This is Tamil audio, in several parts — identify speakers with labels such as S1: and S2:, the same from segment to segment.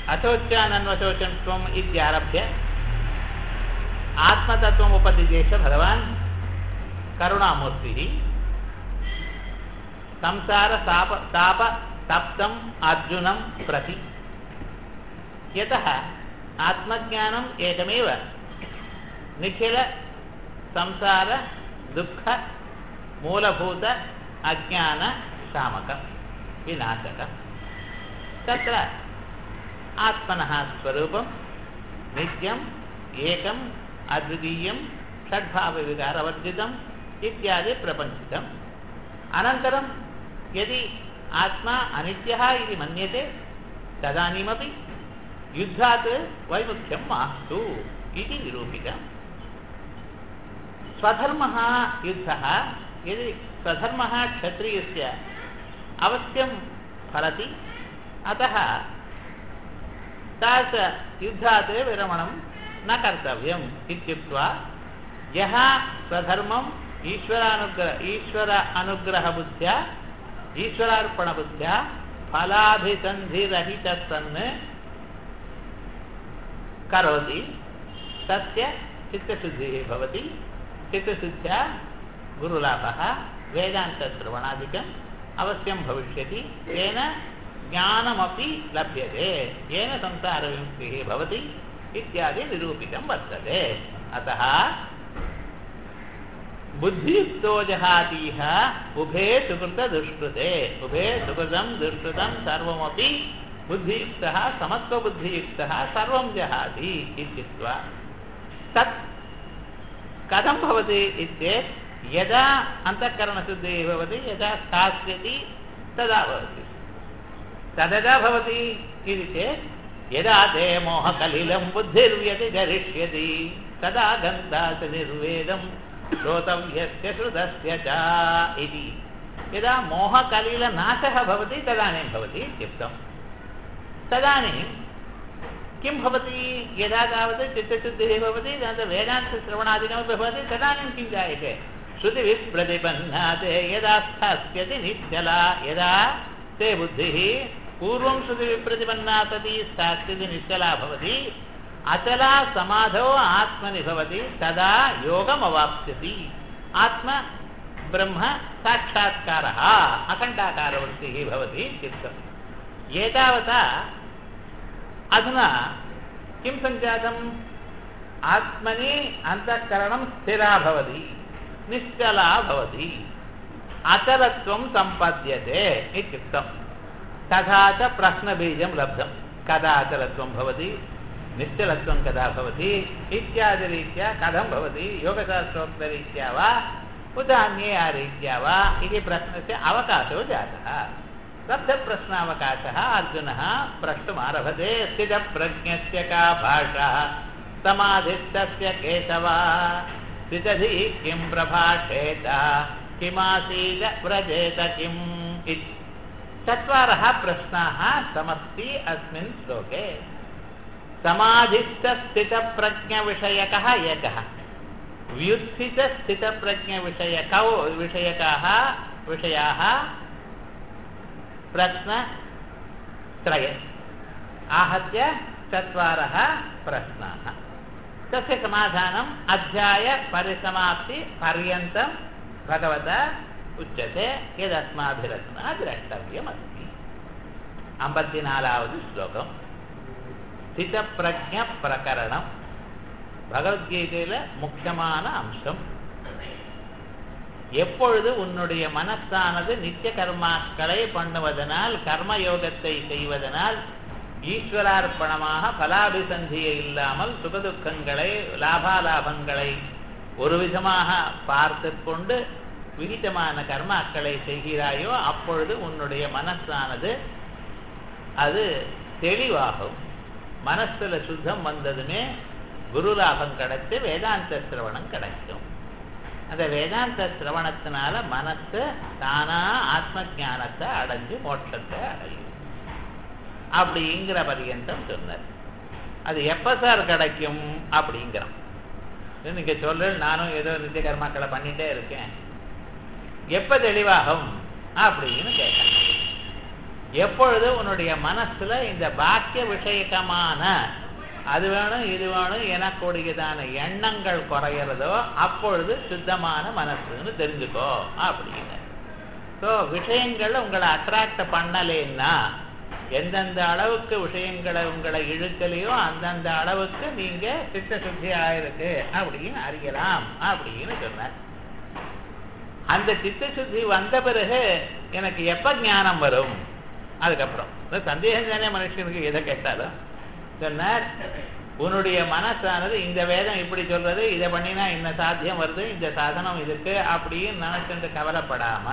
S1: अशोच्यानन्वशोचं त्वम् इत्यारभ्य आत्मतत्त्वम् उपदिदेश भगवान् करुणामूर्तिः संसारताप ताप तप्तम् अर्जुनं प्रति यतः आत्मज्ञानम् एकमेव निखिल संसार दुःख मूलभूत अज्ञानशामकं विनाशकं तत्र आत्मनः स्वरूपं नित्यम् एकम् अद्वितीयं षड्भावविकारवर्जितम् इत्यादि प्रपञ्चितम् अनन्तरं यदि आत्मा अनित्यः इति मन्यते तदानीमपि युद्धात् वैमुख्यं मास्तु इति निरूपितम् स्वधर्मः युद्धः यदि स्वधर्मः क्षत्रियस्य अवश्यं फलति अतः तादृशयुद्धात् विरमणं न कर्तव्यम् इत्युक्त्वा यः स्वधर्मम् ईश्वरानुग्रह ईश्वर अनुग्रहबुद्ध्या ईश्वरार्पणबुद्ध्या फलाभिसन्धिरहितः सन् करोति तस्य चित्तशुद्धिः भवति चित्तशुद्ध्या गुरुलाभः वेदान्तश्रवणादिकम् अवश्यं भविष्यति येन ज्ञानमपि लभ्यते येन संसारविमुक्तिः भवति इत्यादि निरूपितं वर्तते अतः बुद्धियुक्तो जहातीह उभे सुकृतदुष्कृते उभे सुकृतं दुष्कृतं सर्वमपि बुद्धियुक्तः समत्वबुद्धियुक्तः सर्वं जहाति इत्युक्त्वा तत् कथं भवति इत्येत् यदा अन्तःकरणशुद्धिः भवति यदा स्थास्यति तदा भवति तददा भवति इति चेत् यदा ते मोहकलिलं बुद्धिर्व्यतिचरिष्यति तदा गन्धात् निर्वेदं श्रोतव्यस्य श्रुतस्य च इति यदा मोहकलिलनाशः भवति तदानीं भवति इत्युक्तम् तदानीं किं भवति यदा तावत् चित्तशुद्धिः भवति तदा वेदान्तश्रवणादिकमपि भवति तदानीं किं जायते श्रुतिभिः प्रतिबन्धाते यदा स्थास्यति निश्चला यदा ते बुद्धिः पूर्वं श्रुतिभिः प्रतिपन्ना सती स्थास्यति निश्चला भवति अचला समाधौ आत्मनि भवति तदा योगमवाप्स्यति आत्म ब्रह्म साक्षात्कारः अखण्डाकारवृत्तिः भवति इत्युक्तम् एतावता अधुना किं सञ्जातम् आत्मनि अन्तःकरणं स्थिरा भवति निश्चला भवति अचलत्वं सम्पद्यते इत्युक्तं तथा च प्रश्नबीजं लब्धं कदा अचलत्वं भवति निश्चलत्वं कदा भवति इत्यादिरीत्या कथं भवति योगशास्त्रोक्तरीत्या वा उत अन्यया रीत्या वा इति प्रश्नस्य अवकाशो जातः लब्धप्रश्नावकाशः अर्जुनः प्रष्टुमारभते स्थितप्रज्ञस्य का भाषा समाधिस्तस्य केशवा स्थितधिः किं प्रभाषेत किमासीत व्रजेत किम् इति चत्वारः प्रश्नाः समस्ति अस्मिन् श्लोके समाधिस्थस्थितप्रज्ञविषयकः एकः व्युत्थितस्थितप्रज्ञविषयकौ विषयकाः विषयाः प्रश्नत्रय आहत्य चत्वारः प्रश्नाः तस्य समाधानम् अध्यायपरिसमाप्तिपर्यन्तं भगवता उच्यते यदस्माभिरत्ना द्रष्टव्यमस्ति ஐம்பத்தினாலாவது ஸ்லோகம் ஸ்திதப்பிரஜ பிரகரணம் பகவத்கீதையில முக்கியமான அம்சம் எப்பொழுது உன்னுடைய மனசானது நித்திய கர்மாக்களை பண்ணுவதனால் கர்மயோகத்தை செய்வதனால் ஈஸ்வரார்ப்பணமாக பலாபிசந்தியை இல்லாமல் சுகதுக்கங்களை லாபாலாபங்களை ஒரு விதமாக பார்த்து கொண்டு விகிதமான கர்மாக்களை செய்கிறாயோ அப்பொழுது உன்னுடைய மனசானது அது தெளிவாகும் மனசுல சுத்தம் வந்ததுமே குரு லாபம் கிடைச்சு வேதாந்த சிரவணம் கிடைக்கும் அந்த வேதாந்த சிரவணத்தினால மனசு தானா ஆத்ம ஞானத்தை அடைஞ்சு மோட்சத்தை அடையும் அப்படிங்கிற பரியந்தம் சொன்னார் அது எப்ப சார் கிடைக்கும் அப்படிங்கிறான் நீங்க சொல்ற நானும் ஏதோ நித்திய கர்மாக்களை பண்ணிட்டே இருக்கேன் எப்ப தெளிவாகும் அப்படின்னு கேட்டாங்க எப்பொழுது உன்னுடைய மனசுல இந்த பாக்கிய விஷயகமான அது வேணும் இது வேணும் எனக்கூடியதான எண்ணங்கள் குறையிறதோ அப்பொழுது சுத்தமான மனசுன்னு தெரிஞ்சுக்கோ அப்படின்னு ஸோ விஷயங்கள் உங்களை அட்ராக்ட் பண்ணலைன்னா எந்தெந்த அளவுக்கு விஷயங்களை உங்களை இழுக்கலையோ அந்தந்த அளவுக்கு நீங்க சித்த சுத்தி ஆயிருக்கு அப்படின்னு அறியலாம் அப்படின்னு சொன்னார் அந்த சித்த சுத்தி வந்த பிறகு எனக்கு எப்ப ஞானம் வரும் அதுக்கப்புறம் இந்த சந்தேகம் தானே மனுஷனுக்கு எதை கேட்டாலும் சொன்னார் உன்னுடைய மனசானது இந்த வேதம் இப்படி சொல்றது இதை பண்ணினா இந்த சாத்தியம் வருது இந்த சாதனம் இருக்கு அப்படின்னு நினைச்சுட்டு கவலைப்படாம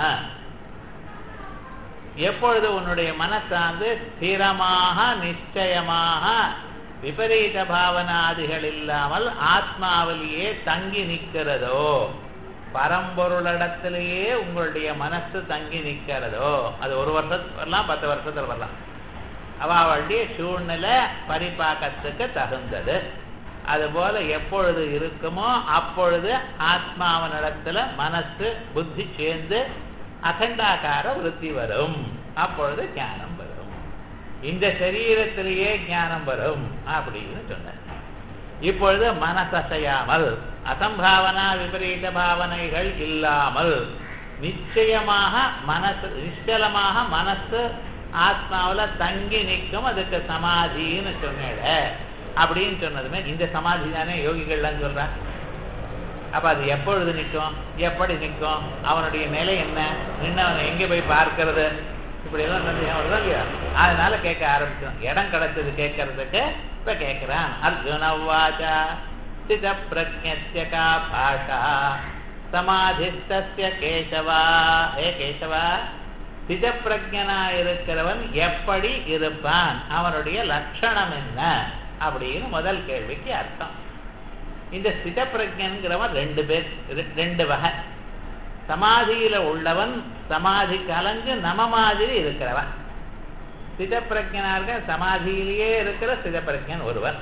S1: எப்பொழுது உன்னுடைய மனசாந்து ஸ்திரமாக நிச்சயமாக விபரீத பாவனாதிகள் இல்லாமல் ஆத்மாவிலேயே தங்கி நிற்கிறதோ பரம்பொருளிடத்திலேயே உங்களுடைய மனசு தங்கி நிற்கிறதோ அது ஒரு வருஷத்துக்கு வரலாம் பத்து வருஷத்துல வரலாம் அவளுடைய சூழ்நிலை பரிபாக்கத்துக்கு தகுந்தது அதுபோல எப்பொழுது இருக்குமோ அப்பொழுது ஆத்மாவனிடத்துல மனசு புத்தி சேர்ந்து அகண்டாகார விருத்தி வரும் அப்பொழுது ஞானம் வரும் இந்த சரீரத்திலேயே ஞானம் வரும் அப்படின்னு சொன்ன இப்பொழுது மனசசையாமல் அசம்பாவனா விபரீத பாவனைகள் இல்லாமல் நிச்சயமாக மனசு நிச்சலமாக மனசு ஆத்மாவுல தங்கி நிற்கும் அதுக்கு சமாதின்னு சொன்னேட அப்படின்னு சொன்னதுமே இந்த சமாதி தானே யோகிகள்லாம் சொல்றான் அப்ப அது எப்பொழுது நிற்கும் எப்படி நிற்கும் அவனுடைய நிலை என்ன நின்னவனை எங்க போய் பார்க்கறது இப்படி எல்லாம் சந்தேகம் வருதா இல்லையா அதனால கேட்க ஆரம்பிச்சோம் இடம் கிடைச்சது கேட்கறதுக்கு இப்ப கேட்கிறான் அர்ஜுன வாச்சா சித பிரஜ்ய கா பாஷா சமாதிஸ்தஸ்ய கேசவா ஏ கேசவா சிதப்பிரஜனா இருக்கிறவன் எப்படி இருப்பான் அவனுடைய லட்சணம் என்ன அப்படின்னு முதல் கேள்விக்கு அர்த்தம் இந்த சிதப்பிரஜன்கிறவன் ரெண்டு பேர் ரெண்டு வகை சமாதியில உள்ளவன் சமாதி கலஞ்சு நம மாதிரி இருக்கிறவன் சிதப்பிரஜனா இருக்க சமாதியிலேயே இருக்கிற சிதப்பிரஜன் ஒருவன்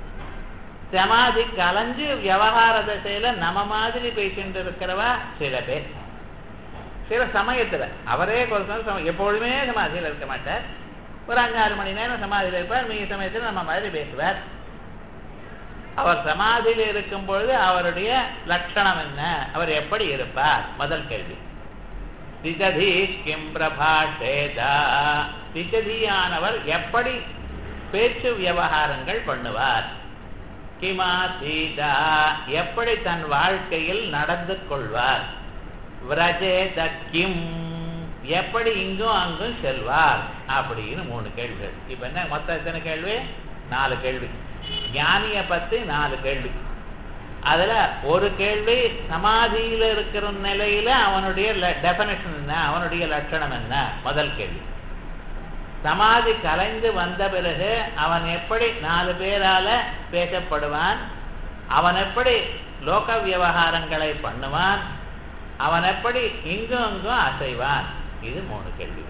S1: சமாதி கலைஞ்சு விவகார திசையில நம்ம மாதிரி பேசிட்டு இருக்கிறவா சில பேர் சில சமயத்துல அவரே கொஞ்சம் எப்பொழுதுமே சமாதியில் இருக்க மாட்டார் ஒரு அஞ்சாறு மணி நேரம் சமாதியில் இருப்பார் மீதி சமயத்தில் நம்ம மாதிரி பேசுவார் அவர் சமாதியில் இருக்கும் பொழுது அவருடைய லட்சணம் என்ன அவர் எப்படி இருப்பார் முதல் கேள்வி திஜதி கிம் பிரபாஷேதா திஜதியானவர் எப்படி பேச்சு விவகாரங்கள் பண்ணுவார் கிமா சீதா எப்படி தன் வாழ்க்கையில் நடந்து கொள்வார் விரஜேத கிம் எப்படி இங்கும் அங்கும் செல்வார் அப்படின்னு மூணு கேள்விகள் இப்ப என்ன மொத்தம் எத்தனை கேள்வி நாலு கேள்வி ஞானிய பத்தி நாலு கேள்வி அதுல ஒரு கேள்வி சமாதியில இருக்கிற நிலையில அவனுடைய டெபனேஷன் என்ன அவனுடைய லட்சணம் என்ன முதல் கேள்வி சமாதி கலைந்து வந்த பிறகு அவன் எப்படி நாலு பேரால பேசப்படுவான் அவன் எப்படி லோக விவகாரங்களை பண்ணுவான் அவன் எப்படி இங்கும் அங்கும் அசைவான் இது மூணு கேள்வி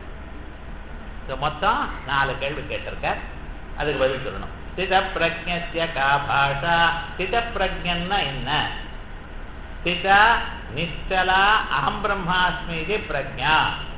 S1: மொத்தம் நாலு கேள்வி கேட்டிருக்க அதுக்கு பதில் சொல்லணும் சித பிரஜ்ய கா பாஷா சித பிரஜன்னா என்ன சிதா நிச்சலா அகம் பிரம்மாஸ்மி இது பிரஜா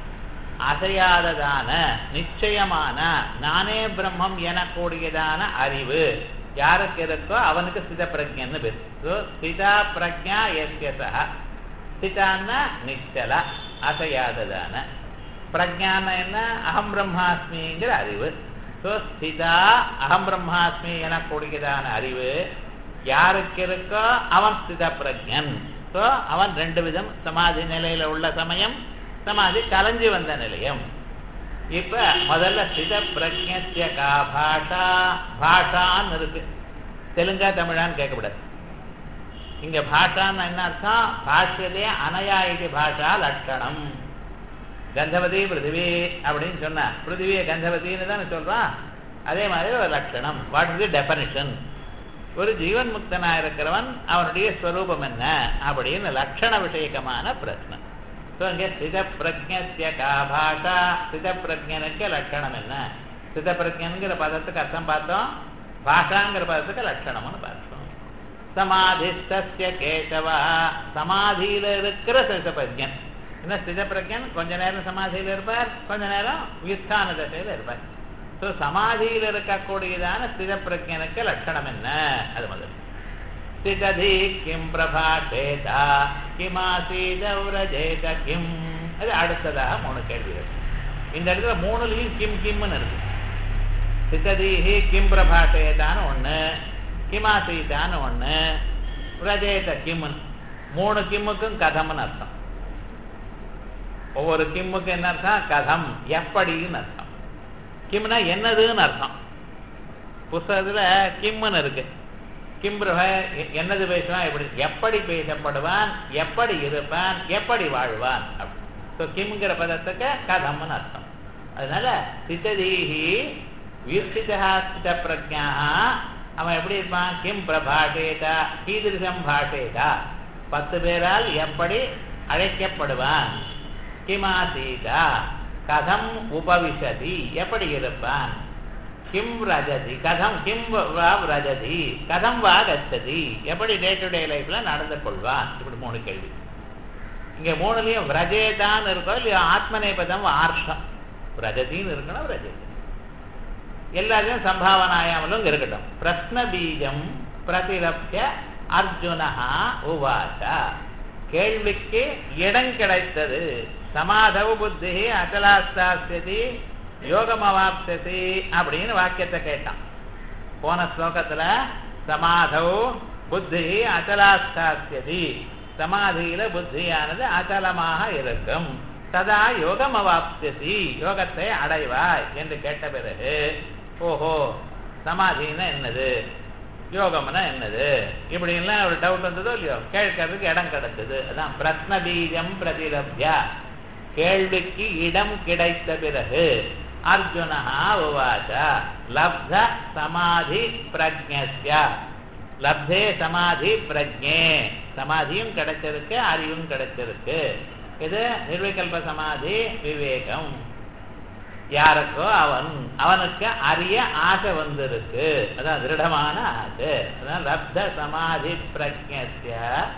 S1: அசையாததான நிச்சயமான நானே பிரம்மம் எனக்கூடியதான அறிவு யாருக்கு இருக்கோ அவனுக்கு சித பிரஜன்னு பேர் சிதா பிரஜா எஸ்யசா சிதான்னா நிச்சல அசையாததான பிரஜான என்ன அகம் பிரம்மாஸ்மிங்கிற அறிவு ஸோ ஸ்திதா அகம் பிரம்மாஸ்மி எனக்கூடியதான அறிவு யாருக்கு இருக்கோ அவன் ஸ்தித பிரஜன் ஸோ அவன் ரெண்டு விதம் சமாதி நிலையில உள்ள சமயம் சமாதி கலைஞ்சி வந்த நிலையம் இப்ப முதல்ல சித பிரஜ்ய கா பாஷா பாஷான்னு இருக்கு தெலுங்கா தமிழான்னு கேட்கக்கூடாது இங்க பாஷான்னு என்ன அர்த்தம் பாஷ்யதே அனயா இது பாஷா லட்சணம் கந்தவதி பிருத்திவி அப்படின்னு சொன்ன பிருத்திவியை கந்தவதின்னு தானே சொல்றான் அதே மாதிரி ஒரு லட்சணம் வாட் இஸ் தி டெபனிஷன் ஒரு ஜீவன் முக்தனா இருக்கிறவன் அவனுடைய ஸ்வரூபம் என்ன அப்படின்னு லட்சண விஷயகமான பிரச்சனை ஸோ இங்கே ஸ்தித பிரஜ்ய கா பாஷா ஸ்தித பிரஜனுக்கு லட்சணம் என்ன ஸ்தித பிரஜன்கிற பதத்துக்கு அர்த்தம் பார்த்தோம் பாஷாங்கிற பதத்துக்கு லட்சணம்னு பார்த்தோம் சமாதிஸ்தஸ்ய கேசவா சமாதியில இருக்கிற சிதப்பிரஜன் என்ன ஸ்தித பிரஜன் கொஞ்ச நேரம் சமாதியில் இருப்பார் கொஞ்ச நேரம் வியுத்தான தசையில் இருப்பார் ஸோ சமாதியில் இருக்கக்கூடியதான ஸ்தித பிரஜனுக்கு லட்சணம் என்ன அது முதல் ஸ்திததி கிம் பிரபாஷேதா கிமாசீதௌரஜேத கிம் அது அடுத்ததாக மூணு கேள்விகள் இந்த இடத்துல மூணுலையும் கிம் கிம்னு இருக்கு சித்ததீஹி கிம் பிரபாஷேதான்னு ஒண்ணு கிமாசீதான்னு ஒண்ணு ரஜேத கிம்னு மூணு கிம்முக்கும் கதம்னு அர்த்தம் ஒவ்வொரு கிம்முக்கு என்ன அர்த்தம் கதம் எப்படின்னு அர்த்தம் கிம்னா என்னதுன்னு அர்த்தம் புஸ்தகத்துல கிம்னு இருக்கு கிம்பிரப என்னது பேசுவான் எப்படி எப்படி பேசப்படுவான் எப்படி இருப்பான் எப்படி வாழ்வான் ஸோ கிம்ங்கிற பதத்துக்கு கதம்னு அர்த்தம் அதனால சித்ததீஹி வியுக்திதா ஸ்தித பிரஜா அவன் எப்படி இருப்பான் கிம் பிரபாஷேதா கீதிருஷம் பாஷேதா பத்து பேரால் எப்படி அழைக்கப்படுவான் கிமாசீதா கதம் உபவிசதி எப்படி இருப்பான் கிம் ரஜதி கதம் கிம் வா ரஜதி கதம் வா கச்சதி எப்படி டே டு டே லைஃப்ல நடந்து கொள்வான் இப்படி மூணு கேள்வி இங்க மூணுலயும் விரஜேதான்னு இருக்கோ இல்லையா ஆத்மநேபதம் ஆர்ஷம் விரஜதின்னு இருக்கணும் விரஜதி எல்லாத்தையும் சம்பாவனாயாமலும் இருக்கட்டும் பிரஸ்ன பீஜம் பிரதிரப்ய அர்ஜுனஹா உவாச கேள்விக்கு இடம் கிடைத்தது சமாதவ புத்தி அச்சலாஸ்தாசியதி யோகம் அவாப்சதி அப்படின்னு வாக்கியத்தை கேட்டான் போன ஸ்லோகத்துல சமாதவ் புத்தி அச்சலாஸ்தாசியதி சமாதியில புத்தியானது அச்சலமாக இருக்கும் ததா யோகம் அவாப்சதி யோகத்தை அடைவாய் என்று கேட்ட பிறகு ஓஹோ சமாதினா என்னது யோகம்னா என்னது இப்படின்லாம் ஒரு டவுட் வந்ததோ இல்லையோ கேட்கறதுக்கு இடம் கிடைச்சது அதான் பிரத்ன பீஜம் பிரதிரப்யா கேள்விக்கு இடம் கிடைத்த பிறகு அர்ஜுனா உவாச்ச லப்த சமாதி பிரஜ்ய லப்தே சமாதி பிரஜே சமாதியும் கிடைச்சிருக்கு அறிவும் கிடைச்சிருக்கு இது நிர்விகல்ப சமாதி விவேகம் யாருக்கோ அவன் அவனுக்கு அறிய ஆசை வந்திருக்கு அதான் திருடமான ஆசை அதான் லப்த சமாதி பிரஜ்ய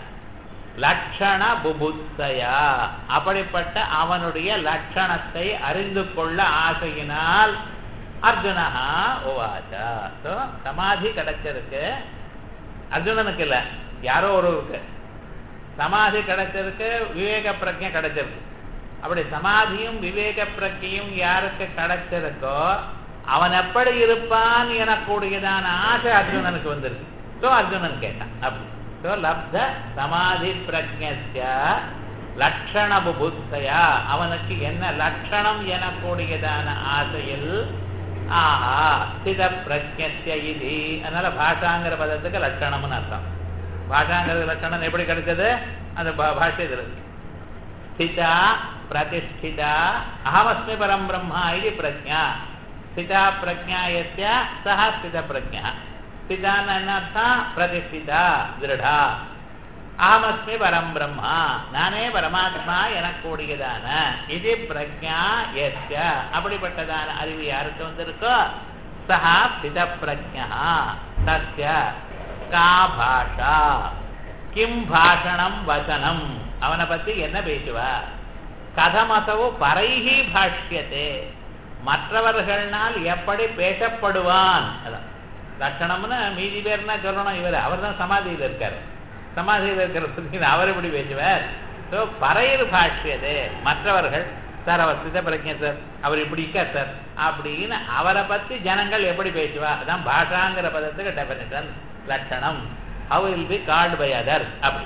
S1: லட்சண புபுத்சயா அப்படிப்பட்ட அவனுடைய லட்சணத்தை அறிந்து கொள்ள ஆசையினால் அர்ஜுனஹா உவாச்சா ஸோ சமாதி கிடைச்சிருக்கு அர்ஜுனனுக்கு இல்லை யாரோ ஒருவருக்கு சமாதி கிடைச்சிருக்கு விவேக பிரஜை கிடைச்சிருக்கு அப்படி சமாதியும் விவேக பிரஜையும் யாருக்கு கிடைச்சிருக்கோ அவன் எப்படி இருப்பான் எனக்கூடியதான ஆசை அர்ஜுனனுக்கு வந்திருக்கு ஸோ அர்ஜுனன் கேட்டான் அப்படி ஸோ லப்த சமாதி பிரஜ்ய லட்சண புபுத்தையா அவனுக்கு என்ன லட்சணம் எனக்கூடியதான ஆசையில் ஆஹா ஸ்தித பிரஜ்ய இது அதனால பாஷாங்கிற பதத்துக்கு லட்சணம்னு அர்த்தம் பாஷாங்கிறது லட்சணம் எப்படி கிடைச்சது அந்த பாஷ்யத்தில் ஸ்திதா பிரதிஷ்டிதா அகமஸ்மி பரம் பிரம்மா இது பிரஜா ஸ்திதா பிரஜா எஸ்ய சஹ ஸ்தித பிரஜா ஸ்திதான்னு என்ன அர்த்தம் பிரதிஷ்டிதா திருடா அகமஸ்மி பரம் பிரம்மா நானே பரமாத்மா எனக்கூடியதான இது பிரஜா எஸ்ய அப்படிப்பட்டதான அறிவு யாருக்கு வந்திருக்கோ சஹா ஸ்தித பிரஜா தஸ்ய கா பாஷா கிம் பாஷணம் வசனம் அவனை பத்தி என்ன பேசுவா கதமசவு பரைகி பாஷ்யத்தே மற்றவர்கள்னால் எப்படி பேசப்படுவான் அதான் லட்சணம்னு மீதி பேர்னா சொல்லணும் இவர் அவர் தான் சமாதியில் இருக்காரு சமாதியில் இருக்கிற அவர் எப்படி பேசுவார் ஸோ பறையர் பாஷ்யதே மற்றவர்கள் சார் அவர் சித்த பிரஜை சார் அவர் இப்படி இருக்கார் சார் அப்படின்னு அவரை பத்தி ஜனங்கள் எப்படி பேசுவா அதான் பாஷாங்கிற பதத்துக்கு டெபினேஷன் லட்சணம் how will be called by other அப்படி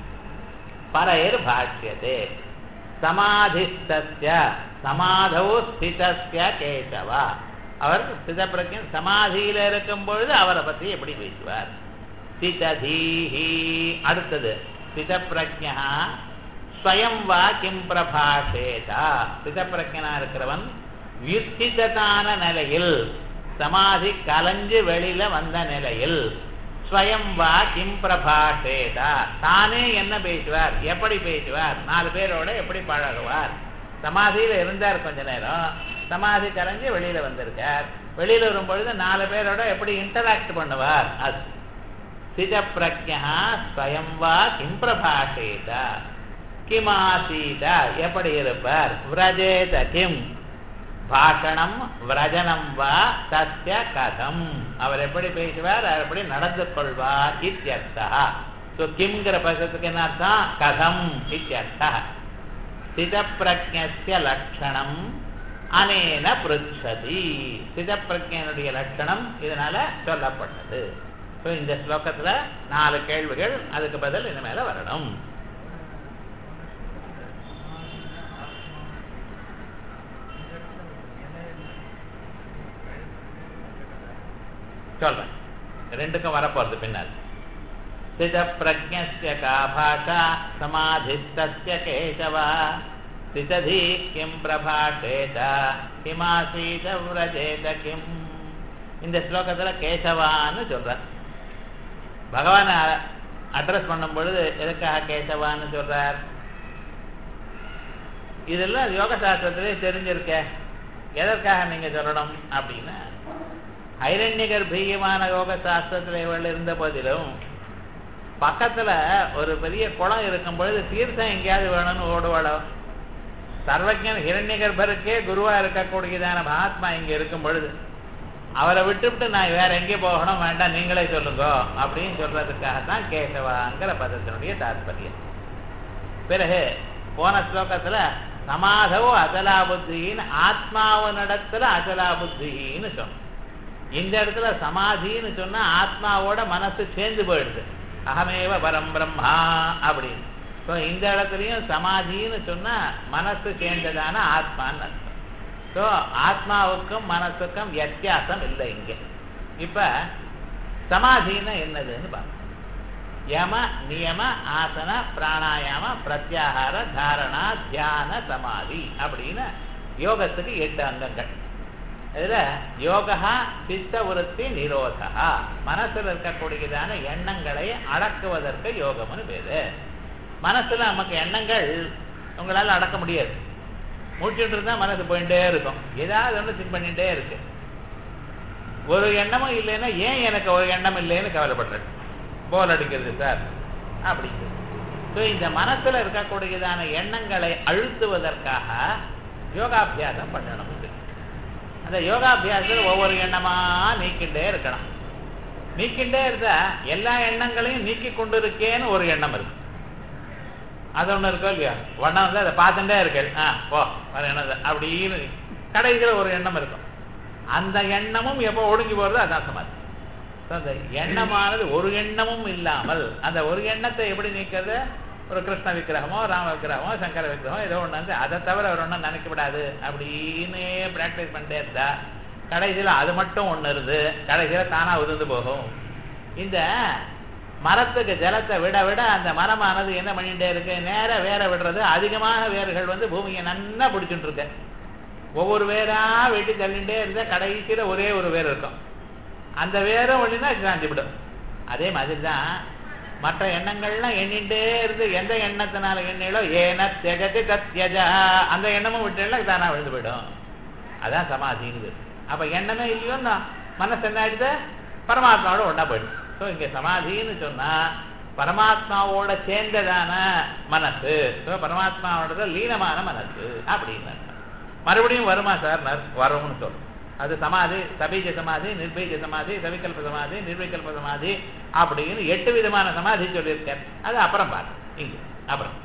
S1: பரையர் பாஷ்யதே சமாதிஸ்தஸ்ய சமாதௌ ஸ்திதஸ்ய கேசவா அவர் ஸ்திதப்பிரஜன் சமாதியில இருக்கும் பொழுது அவரை பத்தி எப்படி பேசுவார் ஸ்திததீஹி அடுத்தது ஸ்திதப்பிரஜா ஸ்வயம் வா கிம் பிரபாஷேதா ஸ்திதப்பிரஜனா இருக்கிறவன் வியுத்திததான நிலையில் சமாதி கலைஞ்சு வெளியில வந்த நிலையில் ஸ்வயம் வா கிம் பிரபாஷேதா தானே என்ன பேசுவார் எப்படி பேசுவார் நாலு பேரோட எப்படி பழகுவார் சமாதியில இருந்தார் கொஞ்ச நேரம் சமாதி கரைஞ்சு வெளியில வந்திருக்கார் வெளியில வரும் பொழுது நாலு பேரோட எப்படி இன்டராக்ட் பண்ணுவார் அது சித பிரஜா ஸ்வயம் வா கிம் பிரபாஷேதா கிமாசீத எப்படி இருப்பார் விரஜேத கிம் பாஷணம் விரஜனம் வா சத்ய கதம் அவர் எப்படி பேசுவார் அவர் எப்படி நடந்து கொள்வார் இத்தியர்த்தா ஸோ கிம்ங்கிற பசத்துக்கு என்ன அர்த்தம் கதம் இத்தியர்த்தா ஸ்திதப்பிரஜ்ய லட்சணம் அனேன பிருச்சதி ஸ்திதப்பிரஜனுடைய லட்சணம் இதனால சொல்லப்பட்டது ஸோ இந்த ஸ்லோகத்துல நாலு கேள்விகள் அதுக்கு பதில் இனிமேல வரணும் சொல்றேன் ரெண்டுக்கும் வரப்போறது பின்னால் ஸ்தித பிரஜ்ய கா பாஷா சமாதிஸ்தஸ்ய கேசவா ஸ்திததி கிம் பிரபாஷேத கிமாசீத விரஜேத கிம் இந்த ஸ்லோகத்துல கேசவான்னு சொல்ற பகவான் அட்ரஸ் பண்ணும் பொழுது எதுக்காக கேசவான்னு சொல்றார் இதெல்லாம் யோக சாஸ்திரத்திலே தெரிஞ்சிருக்க எதற்காக நீங்க சொல்லணும் அப்படின்னா ஐரண்ய கர்ப்பீயமான யோக சாஸ்திரத்தில் இவள் இருந்த போதிலும் பக்கத்துல ஒரு பெரிய குளம் இருக்கும் பொழுது தீர்த்தம் எங்கேயாவது வேணும்னு ஓடுவாளோ சர்வஜன் ஹிரண்ய கர்ப்பருக்கே குருவா இருக்கக்கூடியதான மகாத்மா இங்க இருக்கும் பொழுது அவரை விட்டுவிட்டு நான் வேற எங்கே போகணும் வேண்டாம் நீங்களே சொல்லுங்க அப்படின்னு சொல்றதுக்காகத்தான் கேசவாங்கிற பதத்தினுடைய தாற்பயம் பிறகு போன ஸ்லோகத்துல சமாதவோ அசலா புத்தின்னு ஆத்மாவனிடத்துல அசலா புத்தின்னு சொன்னோம் இந்த இடத்துல சமாதின்னு சொன்னா ஆத்மாவோட மனசு சேர்ந்து போயிடுது அகமேவ பரம் பிரம்மா அப்படின்னு ஸோ இந்த இடத்துலையும் சமாதின்னு சொன்னா மனசு சேர்ந்ததான ஆத்மான்னு அர்த்தம் ஸோ ஆத்மாவுக்கும் மனசுக்கும் வித்தியாசம் இல்லை இங்க இப்ப சமாதின்னா என்னதுன்னு பார்ப்போம் யம நியம ஆசன பிராணாயாம பிரத்யாகார தாரணா தியான சமாதி அப்படின்னு யோகத்துக்கு எட்டு அங்கங்கள் இதுல யோகா சித்த விருத்தி நிரோதா மனசுல இருக்கக்கூடியதான எண்ணங்களை அடக்குவதற்கு யோகம்னு பேரு மனசுல நமக்கு எண்ணங்கள் உங்களால அடக்க முடியாது முடிச்சுட்டு இருந்தா மனசு போயிட்டே இருக்கும் ஏதாவது ஒன்று திங்க் பண்ணிட்டே இருக்கு ஒரு எண்ணமும் இல்லைன்னா ஏன் எனக்கு ஒரு எண்ணம் இல்லைன்னு கவலைப்படுறேன் போல் அடிக்கிறது சார் அப்படிங்கிறது ஸோ இந்த மனசுல இருக்கக்கூடியதான எண்ணங்களை அழுத்துவதற்காக யோகாபியாசம் பண்ணணும் அந்த யோகாபியாசத்தில் ஒவ்வொரு எண்ணமா நீக்கிண்டே இருக்கணும் நீக்கிண்டே இருந்தா எல்லா எண்ணங்களையும் நீக்கி கொண்டு இருக்கேன்னு ஒரு எண்ணம் இருக்கு அது ஒண்ணு இருக்கோ இல்லையா வண்ணம் வந்து அதை பார்த்துட்டே இருக்கு ஆ போ வர எண்ணம் அப்படின்னு கடைசியில் ஒரு எண்ணம் இருக்கும் அந்த எண்ணமும் எப்போ ஒடுங்கி போறது அதான் சமாதி அந்த எண்ணமானது ஒரு எண்ணமும் இல்லாமல் அந்த ஒரு எண்ணத்தை எப்படி நீக்கிறது ஒரு கிருஷ்ண விக்கிரகமோ ராம விக்கிரகமோ சங்கர விக்கிரகமோ ஏதோ ஒன்று வந்து அதை தவிர அவர் ஒன்றும் நினைக்க விடாது அப்படின்னு ப்ராக்டிஸ் பண்ணிட்டே இருந்தா கடைசியில் அது மட்டும் ஒன்று இருந்து கடைசியில் தானா உதிர்ந்து போகும் இந்த மரத்துக்கு ஜலத்தை விட விட அந்த மரமானது என்ன பண்ணிட்டே இருக்கு நேர வேற விடுறது அதிகமான வேர்கள் வந்து பூமியை நன்னா பிடிச்சிட்டு இருக்கு ஒவ்வொரு வேரா வெட்டி தள்ளிண்டே இருந்தா கடைசியில் ஒரே ஒரு வேர் இருக்கும் அந்த வேரும் ஒளினா காஞ்சி விடும் அதே மாதிரி தான் மற்ற எண்ணங்கள்லாம் எண்ணிட்டே இருந்து எந்த எண்ணத்தினால எண்ணீங்களோ ஏன திகதி தத்யஜா அந்த எண்ணமும் விட்டுல தானா விழுந்து போயிடும் அதான் சமாதிங்கிறது அப்ப எண்ணமே இல்லையோன்னா மனசு என்ன ஆயிடுது பரமாத்மாவோட ஒன்னா போயிடும் ஸோ இங்க சமாதின்னு சொன்னா பரமாத்மாவோட சேர்ந்ததான மனசு ஸோ பரமாத்மாவோட லீனமான மனசு அப்படின்னு மறுபடியும் வருமா சார் வரும்னு சொல்லும் அது சமாதி சபீஜ சமாதி நிர்பீஜ சமாதி சவிகல்ப சமாதி நிர்விகல்ப சமாதி அப்படின்னு எட்டு விதமான சமாதி சொல்லியிருக்கார் அது அப்புறம் பாரு இங்க அப்புறம்